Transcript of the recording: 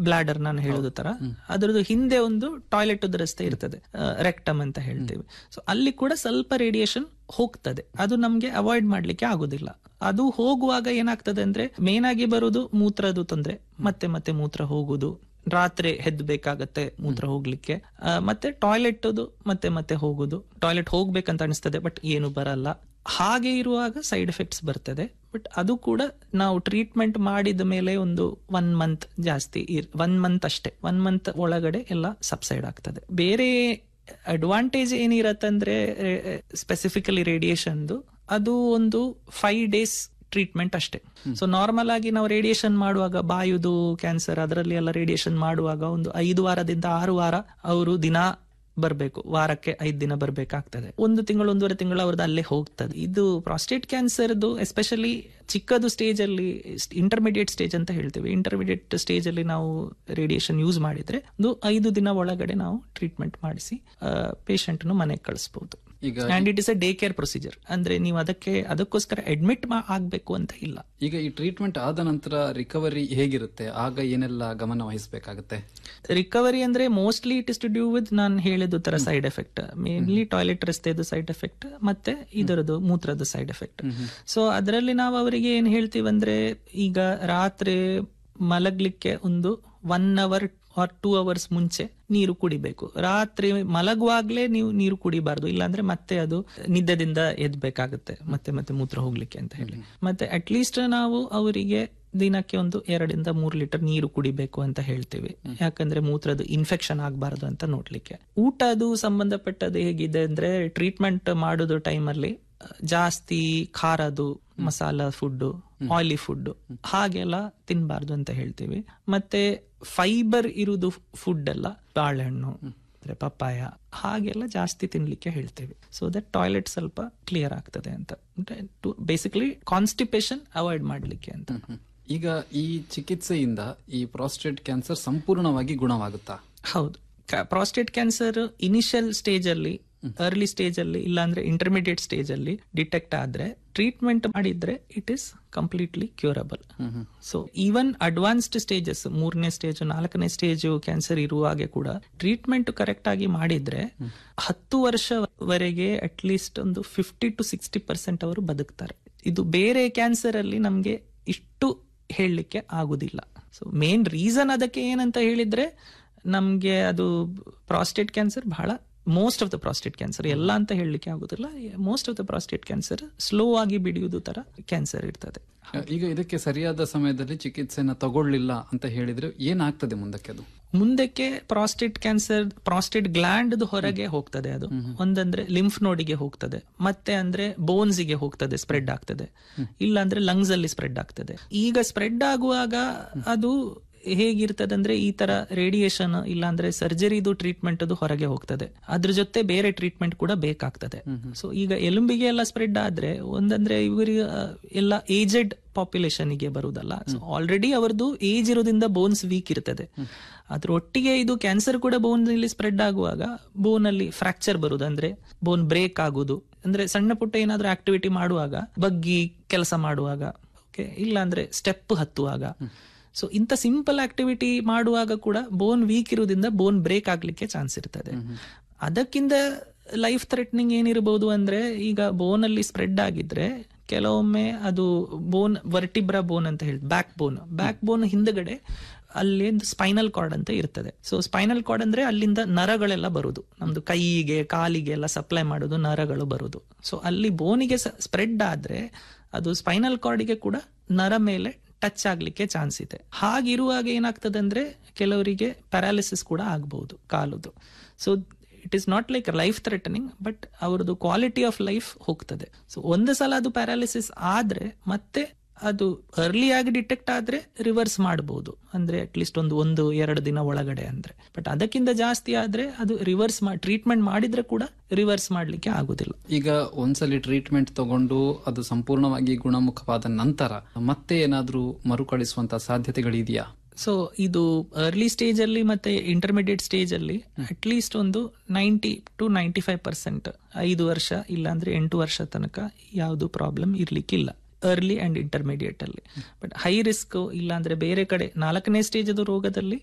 bladder ನಾನು ಹೇಳೋದು ತರ ಅದರದ್ದು ಹಿಂದೆ ಒಂದು ಟಾಯ್ಲೆಟ್ ರಸ್ತೆ ಇರ್ತದೆ ರೆಕ್ಟಮ್ ಅಂತ ಹೇಳ್ತೀವಿ ಸೊ ಅಲ್ಲಿ ಕೂಡ ಸ್ವಲ್ಪ ರೇಡಿಯೇಷನ್ ಹೋಗ್ತದೆ ಅದು ನಮ್ಗೆ ಅವಾಯ್ಡ್ ಮಾಡ್ಲಿಕ್ಕೆ ಆಗುದಿಲ್ಲ ಅದು ಹೋಗುವಾಗ ಏನಾಗ್ತದೆ ಅಂದ್ರೆ ಮೇನ್ ಆಗಿ ಬರುದು ಮೂತ್ರದ ತೊಂದ್ರೆ ಮತ್ತೆ ಮತ್ತೆ ಮೂತ್ರ ಹೋಗುದು ರಾತ್ರಿ ಹೆದ್ಬೇಕಾಗತ್ತೆ ಮೂತ್ರ ಹೋಗ್ಲಿಕ್ಕೆ ಆ, ಮತ್ತೆ ಟಾಯ್ಲೆಟ್ ಮತ್ತೆ ಮತ್ತೆ ಹೋಗುದು ಟಾಯ್ಲೆಟ್ ಹೋಗ್ಬೇಕಂತ ಅನಿಸ್ತದೆ ಬಟ್ ಏನು ಬರಲ್ಲ ಹಾಗೆ ಇರುವಾಗ ಸೈಡ್ ಎಫೆಕ್ಟ್ಸ್ ಬರ್ತದೆ ಬಟ್ ಅದು ಕೂಡ ನಾವು ಟ್ರೀಟ್ಮೆಂಟ್ ಮಾಡಿದ ಮೇಲೆ ಒಂದು ಒನ್ ಮಂತ್ ಜಾಸ್ತಿ ಒನ್ ಮಂತ್ ಅಷ್ಟೇ ಒನ್ ಮಂತ್ ಒಳಗಡೆ ಎಲ್ಲ ಸಬ್ಸೈಡ್ ಆಗ್ತದೆ ಬೇರೆ ಅಡ್ವಾಂಟೇಜ್ ಏನಿರತ್ತಂದ್ರೆ ಸ್ಪೆಸಿಫಿಕಲಿ ರೇಡಿಯೇಷನ್ದು ಅದು ಒಂದು ಫೈವ್ ಡೇಸ್ ಟ್ರೀಟ್ಮೆಂಟ್ ಅಷ್ಟೇ ಸೊ ನಾರ್ಮಲ್ ಆಗಿ ನಾವು ರೇಡಿಯೇಷನ್ ಮಾಡುವಾಗ ಬಾಯುದು ಕ್ಯಾನ್ಸರ್ ಅದರಲ್ಲಿ ಎಲ್ಲ ರೇಡಿಯೇಷನ್ ಮಾಡುವಾಗ ಒಂದು ಐದು ವಾರದಿಂದ ಆರು ವಾರ ಅವರು ದಿನ ಬರಬೇಕು ವಾರಕ್ಕೆ ಐದು ದಿನ ಬರ್ಬೇಕಾಗ್ತದೆ ಒಂದು ತಿಂಗಳು ಒಂದೂವರೆ ತಿಂಗಳು ಅವ್ರದ್ದು ಅಲ್ಲೇ ಹೋಗ್ತದೆ ಇದು ಪ್ರಾಸ್ಟೇಟ್ ಕ್ಯಾನ್ಸರ್ದು ಎಸ್ಪೆಷಲಿ ಚಿಕ್ಕದು ಸ್ಟೇಜ್ ಅಲ್ಲಿ ಇಂಟರ್ಮಿಡಿಯೇಟ್ ಸ್ಟೇಜ್ ಅಂತ ಹೇಳ್ತೀವಿ ಇಂಟರ್ಮಿಡಿಯೇಟ್ ಸ್ಟೇಜ್ ಅಲ್ಲಿ ನಾವು ರೇಡಿಯೇಷನ್ ಯೂಸ್ ಮಾಡಿದ್ರೆ ಒಂದು ಐದು ದಿನ ಒಳಗಡೆ ನಾವು ಟ್ರೀಟ್ಮೆಂಟ್ ಮಾಡಿಸಿ ಪೇಷಂಟ್ ಮನೆಗೆ ಕಳಿಸಬಹುದು ಈಗ and it is a day care procedure ಅಂದ್ರೆ ನೀವು ಅದಕ್ಕೆ ಅದಕ್ಕೋಸ್ಕರ ಅಡ್ಮಿಟ್ ಆಗ್ಬೇಕು ಅಂತ ಇಲ್ಲ ಈಗ ಈ ಟ್ರೀಟ್ಮೆಂಟ್ ಆದ ನಂತರ ರಿಕವರಿ ಹೇಗಿರುತ್ತೆ ಆಗ ಏನೆಲ್ಲ ಗಮನ ವಹಿಸಬೇಕಾಗುತ್ತೆ ರಿಕವರಿ ಅಂದ್ರೆ mostly it is to do with ನಾನು ಹೇಳಿದ ತರ ಸೈಡ್ ಎಫೆಕ್ಟ್ ಮೇನ್ಲಿ ಟಾಯ್ಲೆಟ್ ರಸ್ತೆದು ಸೈಡ್ ಎಫೆಕ್ಟ್ ಮತ್ತೆ ಇದರದು ಮೂತ್ರದ ಸೈಡ್ ಎಫೆಕ್ಟ್ ಸೊ ಅದರಲ್ಲಿ ನಾವು ಅವರಿಗೆ ಏನ್ ಹೇಳ್ತೀವಿ ಅಂದ್ರೆ ಈಗ ರಾತ್ರಿ ಮಲಗ್ಲಿಕ್ಕೆ ಒಂದು one hour or two hours ಮುಂಚೆ ನೀರು ಕುಡಿಬೇಕು ರಾತ್ರಿ ಮಲಗುವಾಗ್ಲೇ ನೀವು ನೀರು ಕುಡಿಬಾರ್ದು ಇಲ್ಲಾಂದ್ರೆ ಮತ್ತೆ ಅದು ನಿದ್ದೆದಿಂದ ಎದ್ಬೇಕಾಗುತ್ತೆ ಮತ್ತೆ ಮತ್ತೆ ಮೂತ್ರ ಹೋಗ್ಲಿಕ್ಕೆ ಅಂತ ಹೇಳಿ ಮತ್ತೆ ಅಟ್ಲೀಸ್ಟ್ ನಾವು ಅವರಿಗೆ ದಿನಕ್ಕೆ ಒಂದು ಎರಡರಿಂದ ಮೂರು ಲೀಟರ್ ನೀರು ಕುಡಿಬೇಕು ಅಂತ ಹೇಳ್ತೀವಿ ಯಾಕಂದ್ರೆ ಮೂತ್ರದ ಇನ್ಫೆಕ್ಷನ್ ಆಗಬಾರದು ಅಂತ ನೋಡ್ಲಿಕ್ಕೆ ಊಟ ಅದು ಸಂಬಂಧಪಟ್ಟದ್ದು ಹೇಗಿದೆ ಅಂದ್ರೆ ಟ್ರೀಟ್ಮೆಂಟ್ ಮಾಡೋದು ಟೈಮಲ್ಲಿ ಜಾಸ್ತಿ ಖಾರದು ಮಸಾಲ ಫುಡ್ ಆಯಿಲಿ ಫುಡ್ ಹಾಗೆಲ್ಲ ತಿನ್ಬಾರ್ದು ಅಂತ ಹೇಳ್ತೀವಿ ಮತ್ತೆ ಫೈಬರ್ ಇರುವುದು ಫುಡ್ ಎಲ್ಲ ಬಾಳೆಹಣ್ಣು ಅಂದ್ರೆ ಪಪ್ಪಾಯ ಹಾಗೆಲ್ಲ ಜಾಸ್ತಿ ತಿನ್ಲಿಕ್ಕೆ ಹೇಳ್ತೇವೆ ಸೊ ದಟ್ ಟಾಯ್ಲೆಟ್ ಸ್ವಲ್ಪ ಕ್ಲಿಯರ್ ಆಗ್ತದೆ ಅಂತ ಬೇಸಿಕಲಿ ಕಾನ್ಸ್ಟಿಪೇಷನ್ ಅವಾಯ್ಡ್ ಮಾಡ್ಲಿಕ್ಕೆ ಅಂತ ಈಗ ಈ ಚಿಕಿತ್ಸೆಯಿಂದ ಈ ಪ್ರಾಸ್ಟೇಟ್ ಕ್ಯಾನ್ಸರ್ ಸಂಪೂರ್ಣವಾಗಿ ಗುಣವಾಗುತ್ತಾ ಹೌದು ಪ್ರಾಸ್ಟೇಟ್ ಕ್ಯಾನ್ಸರ್ ಇನಿಷಿಯಲ್ ಸ್ಟೇಜ್ ಅಲ್ಲಿ ಅರ್ಲಿ ಸ್ಟೇಜ್ ಅಲ್ಲಿ ಇಲ್ಲಾಂದ್ರೆ ಇಂಟರ್ಮಿಡಿಯೇಟ್ ಸ್ಟೇಜ್ ಅಲ್ಲಿ ಡಿಟೆಕ್ಟ್ ಆದ್ರೆ ಟ್ರೀಟ್ಮೆಂಟ್ ಮಾಡಿದ್ರೆ it is completely curable so even advanced stages ಮೂರನೇ ಸ್ಟೇಜ್ ನಾಲ್ಕನೇ ಸ್ಟೇಜ್ ಕ್ಯಾನ್ಸರ್ ಇರುವಾಗೆ ಕೂಡ ಟ್ರೀಟ್ಮೆಂಟ್ ಕರೆಕ್ಟ್ ಆಗಿ ಮಾಡಿದ್ರೆ ಹತ್ತು ವರ್ಷವರೆಗೆ ಅಟ್ ಲೀಸ್ಟ್ ಒಂದು ಫಿಫ್ಟಿ ಟು ಸಿಕ್ಸ್ಟಿ ಪರ್ಸೆಂಟ್ ಅವರು ಬದುಕ್ತಾರೆ ಇದು ಬೇರೆ ಕ್ಯಾನ್ಸರ್ ಅಲ್ಲಿ ನಮ್ಗೆ ಇಷ್ಟು ಹೇಳಲಿಕ್ಕೆ ಆಗುದಿಲ್ಲ ಸೊ ಮೇನ್ ರೀಸನ್ ಅದಕ್ಕೆ ಏನಂತ ಹೇಳಿದ್ರೆ ನಮ್ಗೆ ಅದು ಪ್ರಾಸ್ಟೇಟ್ ಕ್ಯಾನ್ಸರ್ ಬಹಳ most of the prostate cancer ಎಲ್ಲ ಅಂತ ಹೇಳಲಿಕ್ಕೆ ಆಗುದಿಲ್ಲ most of the prostate cancer slow ಆಗಿ ಬಿಡಿಯುವುದು ತರ ಕ್ಯಾನ್ಸರ್ ಇರ್ತದೆ ಈಗ ಇದಕ್ಕೆ ಸರಿಯಾದ ಸಮಯದಲ್ಲಿ ಚಿಕಿತ್ಸೆನ ತಗೊಳ್ಳಿಲ್ಲ ಅಂತ ಹೇಳಿದ್ರೆ ಏನಾಗ್ತದೆ ಮುಂದಕ್ಕೆ ಅದು ಮುಂದಕ್ಕೆ ಪ್ರಾಸ್ಟೇಟ್ ಕ್ಯಾನ್ಸರ್ ಪ್ರಾಸ್ಟೇಟ್ ಗ್ಲ್ಯಾಂಡ್ ಹೊರಗೆ ಹೋಗ್ತದೆ ಅದು ಒಂದಂದ್ರೆ ಲಿಂಫ್ ನೋಡಿಗೆ ಹೋಗ್ತದೆ ಮತ್ತೆ ಅಂದ್ರೆ ಬೋನ್ಸ್ ಗೆ ಹೋಗ್ತದೆ ಸ್ಪ್ರೆಡ್ ಆಗ್ತದೆ ಇಲ್ಲ ಅಂದ್ರೆ ಲಂಗ್ಸ್ ಅಲ್ಲಿ ಸ್ಪ್ರೆಡ್ ಆಗ್ತದೆ ಈಗ ಸ್ಪ್ರೆಡ್ ಆಗುವಾಗ ಅದು ಹೇಗಿರ್ತದೆ ಅಂದ್ರೆ ಈ ತರ ರೇಡಿಯೇಷನ್ ಇಲ್ಲ ಅಂದ್ರೆ ಸರ್ಜರಿದು ಟ್ರೀಟ್ಮೆಂಟ್ ಅದು ಹೊರಗೆ ಹೋಗ್ತದೆ ಅದ್ರ ಜೊತೆ ಬೇರೆ ಟ್ರೀಟ್ಮೆಂಟ್ ಕೂಡ ಬೇಕಾಗ್ತದೆ ಸೊ ಈಗ ಎಲುಂಬಿಗೆ ಎಲ್ಲ ಸ್ಪ್ರೆಡ್ ಆದ್ರೆ ಒಂದಂದ್ರೆ ಇವರಿಗೆ ಎಲ್ಲ ಏಜೆಡ್ ಪಾಪ್ಯುಲೇಷನ್ ಗೆ ಬರುದಲ್ಲ ಸೊ ಆಲ್ರೆಡಿ ಅವರದ್ದು ಏಜ್ ಇರೋದ್ರಿಂದ ಬೋನ್ಸ್ ವೀಕ್ ಇರ್ತದೆ ಅದ್ರ ಒಟ್ಟಿಗೆ ಇದು ಕ್ಯಾನ್ಸರ್ ಕೂಡ ಬೋನ್ ಅಲ್ಲಿ ಸ್ಪ್ರೆಡ್ ಆಗುವಾಗ ಬೋನ್ ಅಲ್ಲಿ ಫ್ರಾಕ್ಚರ್ ಬರುದು ಅಂದ್ರೆ ಬೋನ್ ಬ್ರೇಕ್ ಆಗುದು ಅಂದ್ರೆ ಸಣ್ಣ ಪುಟ್ಟ ಏನಾದ್ರೂ ಆಕ್ಟಿವಿಟಿ ಮಾಡುವಾಗ ಬಗ್ಗಿ ಕೆಲಸ ಮಾಡುವಾಗ ಓಕೆ ಇಲ್ಲ ಅಂದ್ರೆ ಸ್ಟೆಪ್ ಹತ್ತುವಾಗ ಸೊ ಇಂಥ ಸಿಂಪಲ್ ಆಕ್ಟಿವಿಟಿ ಮಾಡುವಾಗ ಕೂಡ ಬೋನ್ ವೀಕ್ ಇರೋದ್ರಿಂದ ಬೋನ್ ಬ್ರೇಕ್ ಆಗ್ಲಿಕ್ಕೆ ಚಾನ್ಸ್ ಇರ್ತದೆ ಅದಕ್ಕಿಂತ ಲೈಫ್ ಥ್ರೆಟ್ನಿಂಗ್ ಏನಿರಬಹುದು ಅಂದ್ರೆ ಈಗ ಬೋನ್ ಅಲ್ಲಿ ಸ್ಪ್ರೆಡ್ ಆಗಿದ್ರೆ ಕೆಲವೊಮ್ಮೆ ಅದು ಬೋನ್ ವರ್ಟಿಬ್ರಾ ಬೋನ್ ಅಂತ ಹೇಳಿ ಬ್ಯಾಕ್ ಬೋನ್ ಬ್ಯಾಕ್ ಬೋನ್ ಹಿಂದಗಡೆ ಅಲ್ಲಿ ಒಂದು ಸ್ಪೈನಲ್ ಕಾರ್ಡ್ ಅಂತ ಇರ್ತದೆ ಸೊ ಸ್ಪೈನಲ್ ಕಾರ್ಡ್ ಅಂದ್ರೆ ಅಲ್ಲಿಂದ ನರಗಳೆಲ್ಲ ಬರುದು ನಮ್ದು ಕೈಗೆ ಕಾಲಿಗೆ ಎಲ್ಲ ಸಪ್ಲೈ ಮಾಡೋದು ನರಗಳು ಬರುದು ಸೊ ಅಲ್ಲಿ ಬೋನಿಗೆ ಸ್ಪ್ರೆಡ್ ಆದ್ರೆ ಅದು ಸ್ಪೈನಲ್ ಕಾರ್ಡಿಗೆ ಕೂಡ ನರ ಮೇಲೆ ಟಚ್ ಆಗ್ಲಿಕ್ಕೆ ಚಾನ್ಸ್ ಇದೆ ಹಾಗಿರುವಾಗ ಏನಾಗ್ತದೆ ಅಂದ್ರೆ ಕೆಲವರಿಗೆ ಪ್ಯಾರಾಲಿಸಿಸ್ ಕೂಡ ಆಗ್ಬಹುದು ಕಾಲುದು so it is not like life threatening but ಅವ್ರದ್ದು ಕ್ವಾಲಿಟಿ ಆಫ್ ಲೈಫ್ ಹೋಗ್ತದೆ ಸೊ ಒಂದು ಸಲ ಅದು ಪ್ಯಾರಾಲಿಸಿಸ್ ಆದ್ರೆ ಮತ್ತೆ ಅದು ಅರ್ಲಿ ಆಗಿ ಡಿಟೆಕ್ಟ್ ಆದ್ರೆ ರಿವರ್ಸ್ ಮಾಡಬಹುದು ಅಂದ್ರೆ ಅಟ್ಲೀಸ್ಟ್ ಒಂದು ಒಂದು ಎರಡು ದಿನ ಒಳಗಡೆ ಅಂದ್ರೆ ಬಟ್ ಅದಕ್ಕಿಂತ ಜಾಸ್ತಿ ಆದ್ರೆ ಅದು ರಿವರ್ಸ್ ಟ್ರೀಟ್ಮೆಂಟ್ ಮಾಡಿದ್ರೆ ಕೂಡ ರಿವರ್ಸ್ ಮಾಡ್ಲಿಕ್ಕೆ ಆಗುದಿಲ್ಲ ಈಗ ಒಂದ್ಸಲಿ ಟ್ರೀಟ್ಮೆಂಟ್ ತಗೊಂಡು ಅದು ಸಂಪೂರ್ಣವಾಗಿ ಗುಣಮುಖವಾದ ನಂತರ ಮತ್ತೆ ಏನಾದ್ರೂ ಮರುಕಳಿಸುವಂತ ಸಾಧ್ಯತೆಗಳಿದೆಯಾ ಸೊ ಇದು ಅರ್ಲಿ ಸ್ಟೇಜ್ ಅಲ್ಲಿ ಮತ್ತೆ ಇಂಟರ್ಮಿಡಿಯೇಟ್ ಸ್ಟೇಜ್ ಅಲ್ಲಿ ಅಟ್ ಲೀಸ್ಟ್ ಒಂದು ninety to ninety five percent ಐದು ವರ್ಷ ಇಲ್ಲ ಅಂದ್ರೆ ಎಂಟು ವರ್ಷ ತನಕ ಯಾವುದು ಪ್ರಾಬ್ಲಮ್ ಇರ್ಲಿಕ್ಕಿಲ್ಲ ಅರ್ಲಿ ಅಂಡ್ ಇಂಟರ್ಮಿಡಿಯೇಟ್ ಅಲ್ಲಿ ಬಟ್ ಹೈ ರಿಸ್ಕ್ ಇಲ್ಲ ಅಂದ್ರೆ ಬೇರೆ ಕಡೆ ನಾಲ್ಕನೇ ಸ್ಟೇಜ್ ರೋಗದಲ್ಲಿ